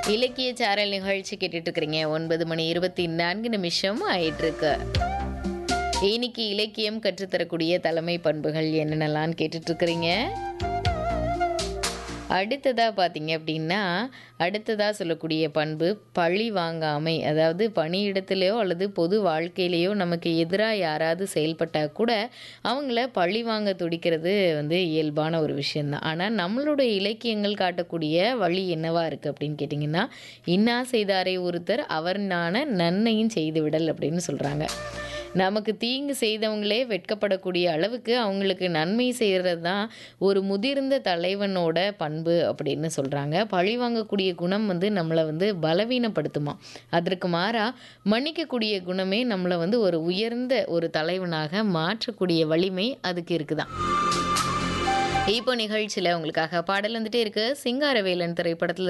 இலக்கிய சாரல் நிகழ்ச்சி கேட்டுட்டு இருக்கிறீங்க ஒன்பது மணி இருபத்தி நான்கு நிமிஷம் ஆயிட்டு இருக்கு இன்னைக்கு இலக்கியம் கற்றுத்தரக்கூடிய தலைமை பண்புகள் என்னென்னலாம் கேட்டுட்டு இருக்கிறீங்க அடுத்ததாக பார்த்தீங்க அப்படின்னா அடுத்ததாக சொல்லக்கூடிய பண்பு பழி வாங்காமை அதாவது பணியிடத்திலேயோ அல்லது பொது வாழ்க்கையிலேயோ நமக்கு எதிராக யாராவது செயல்பட்டால் கூட அவங்கள பழி வாங்க துடிக்கிறது வந்து இயல்பான ஒரு விஷயந்தான் ஆனால் நம்மளுடைய இலக்கியங்கள் காட்டக்கூடிய வழி என்னவா இருக்குது அப்படின்னு கேட்டிங்கன்னா இன்னா செய்தாரை ஒருத்தர் அவர் நான நன்மையும் செய்து விடல் அப்படின்னு சொல்கிறாங்க நமக்கு தீங்கு செய்தவங்களே வெட்கப்படக்கூடிய அளவுக்கு அவங்களுக்கு நன்மை செய்கிறது தான் ஒரு முதிர்ந்த தலைவனோட பண்பு அப்படின்னு சொல்கிறாங்க பழி வாங்கக்கூடிய குணம் வந்து நம்மளை வந்து பலவீனப்படுத்துமா அதற்கு மாறா மன்னிக்கக்கூடிய குணமே நம்மளை வந்து ஒரு உயர்ந்த ஒரு தலைவனாக மாற்றக்கூடிய வலிமை அதுக்கு இருக்குதான் இப்போ நிகழ்ச்சியில் உங்களுக்காக பாடல் வந்துட்டே இருக்கு சிங்காரவேலன் திரைப்படத்தில்